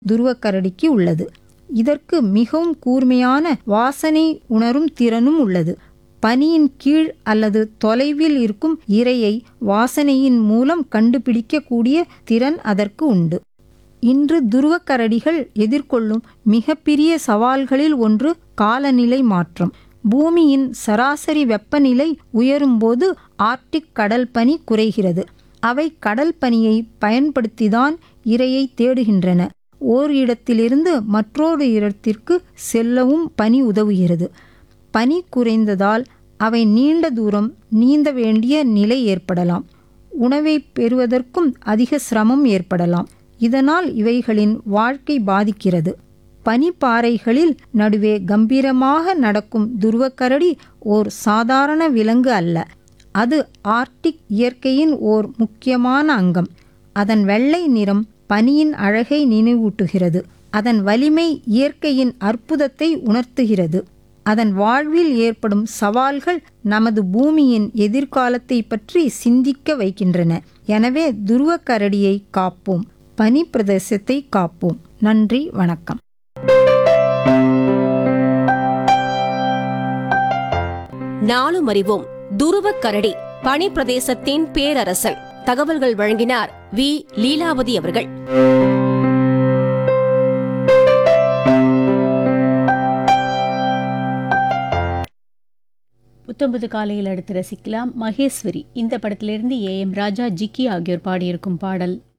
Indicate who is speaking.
Speaker 1: துருவக்கரடிக்கு உள்ளது இதற்கு மிகவும் கூர்மையான வாசனை உணரும் திறனும் உள்ளது பனியின் கீழ் அல்லது தொலைவில் இருக்கும் இரையை வாசனையின் மூலம் கண்டுபிடிக்கக்கூடிய திறன் அதற்கு உண்டு இன்று துருவக்கரடிகள் எதிர்கொள்ளும் மிகப்பெரிய சவால்களில் ஒன்று காலநிலை மாற்றம் பூமியின் சராசரி வெப்பநிலை உயரும்போது ஆர்க்டிக் கடல் பனி குறைகிறது அவை கடல் பனியை பயன்படுத்திதான் இரையை தேடுகின்றன ஓர் இடத்திலிருந்து மற்றொரு இடத்திற்கு செல்லவும் பனி உதவுகிறது பனி குறைந்ததால் அவை நீண்ட தூரம் நீந்த வேண்டிய நிலை ஏற்படலாம் உணவை பெறுவதற்கும் அதிக சிரமம் ஏற்படலாம் இதனால் இவைகளின் வாழ்க்கை பாதிக்கிறது பனிப்பாறைகளில் நடுவே கம்பீரமாக நடக்கும் துருவக்கரடி ஓர் சாதாரண விலங்கு அல்ல அது ஆர்க்டிக் இயற்கையின் ஓர் முக்கியமான அங்கம் அதன் வெள்ளை நிறம் பனியின் அழகை நினைவூட்டுகிறது அதன் வலிமை இயற்கையின் அற்புதத்தை உணர்த்துகிறது அதன் வாழ்வில் ஏற்படும் சவால்கள் நமது பூமியின் எதிர்காலத்தை பற்றி சிந்திக்க வைக்கின்றன எனவே துருவக்கரடியை காப்போம் பனி பிரதேசத்தை காப்போம் நன்றி வணக்கம்
Speaker 2: நாளும் அறிவோம் துருவக் கரடி பனி பிரதேசத்தின் பேரரசன் தகவல்கள் வழங்கினார் வி லீலாவதி அவர்கள்
Speaker 3: புத்தம்புது காலையில் அடுத்து ரசிக்கலாம் மகேஸ்வரி இந்த படத்திலிருந்து ஏ எம் ராஜா ஜிக்கி ஆகியோர் பாடியிருக்கும் பாடல்